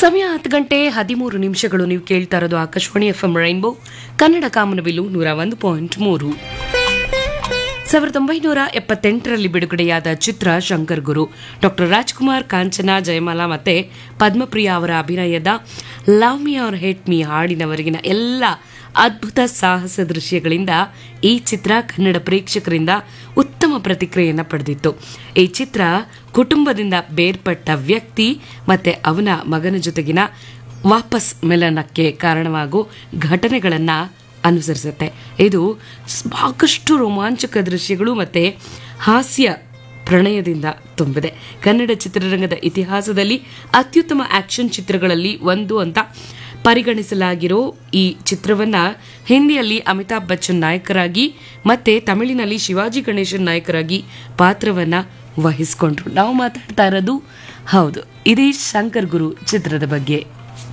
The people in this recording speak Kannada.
ಸಮಯ ಹತ್ತು ಗಂಟೆ ಹದಿಮೂರು ನಿಮಿಷಗಳು ನೀವು ಕೇಳ್ತಾ ಇರೋದು Akashvani F M rainbow Kannada ಕಾಮನಬಿಲ್ಲು ನೂರ ಒಂದು ಪಾಯಿಂಟ್ ಮೂರು ಸಾವಿರದ ಒಂಬೈನೂರ ಎಪ್ಪತ್ತೆಂಟರಲ್ಲಿ ಬಿಡುಗಡೆಯಾದ ಚಿತ್ರ ಶಂಕರ್ ಗುರು ಡಾಕ್ಟರ್ ರಾಜ್ಕುಮಾರ್ ಕಾಂಚನ ಜಯಮಾಲಾ ಮತ್ತೆ ಪದ್ಮಪ್ರಿಯ ಅವರ ಅಭಿನಯದ love me or hate me ಹಾಡಿನವರೆಗಿನ ಎಲ್ಲ ಅದ್ಭುತ ಸಾಹಸ ದೃಶ್ಯಗಳಿಂದ ಈ ಚಿತ್ರ ಕನ್ನಡ ಪ್ರೇಕ್ಷಕರಿಂದ ಉತ್ತಮ ಪ್ರತಿಕ್ರಿಯೆಯನ್ನು ಪಡೆದಿತ್ತು ಈ ಚಿತ್ರ ಕುಟುಂಬದಿಂದ ಬೇರ್ಪಟ್ಟ ವ್ಯಕ್ತಿ ಮತ್ತೆ ಅವನ ಮಗನ ಜೊತೆಗಿನ ವಾಪಸ್ ಮಿಲನಕ್ಕೆ ಕಾರಣವಾಗೋ ಘಟನೆಗಳನ್ನು ಅನುಸರಿಸುತ್ತೆ ಇದು ಸಾಕಷ್ಟು ರೋಮಾಂಚಕ ದೃಶ್ಯಗಳು ಮತ್ತೆ ಹಾಸ್ಯ ಪ್ರಣಯದಿಂದ ತುಂಬಿದೆ ಕನ್ನಡ ಚಿತ್ರರಂಗದ ಇತಿಹಾಸದಲ್ಲಿ ಅತ್ಯುತ್ತಮ ಆಕ್ಷನ್ ಚಿತ್ರಗಳಲ್ಲಿ ಒಂದು ಅಂತ ಪರಿಗಣಿಸಲಾಗಿರೋ ಈ ಚಿತ್ರವನ್ನ ಹಿಂದಿಯಲ್ಲಿ ಅಮಿತಾಬ್ ಬಚ್ಚನ್ ನಾಯಕರಾಗಿ ಮತ್ತೆ ತಮಿಳಿನಲ್ಲಿ ಶಿವಾಜಿ ಗಣೇಶನ್ ನಾಯಕರಾಗಿ ಪಾತ್ರವನ್ನ ವಹಿಸಿಕೊಂಡ್ರು ನಾವು ಮಾತಾಡ್ತಾ ಇರೋದು ಹೌದು ಇದೇ ಶಂಕರ್ ಗುರು ಚಿತ್ರದ ಬಗ್ಗೆ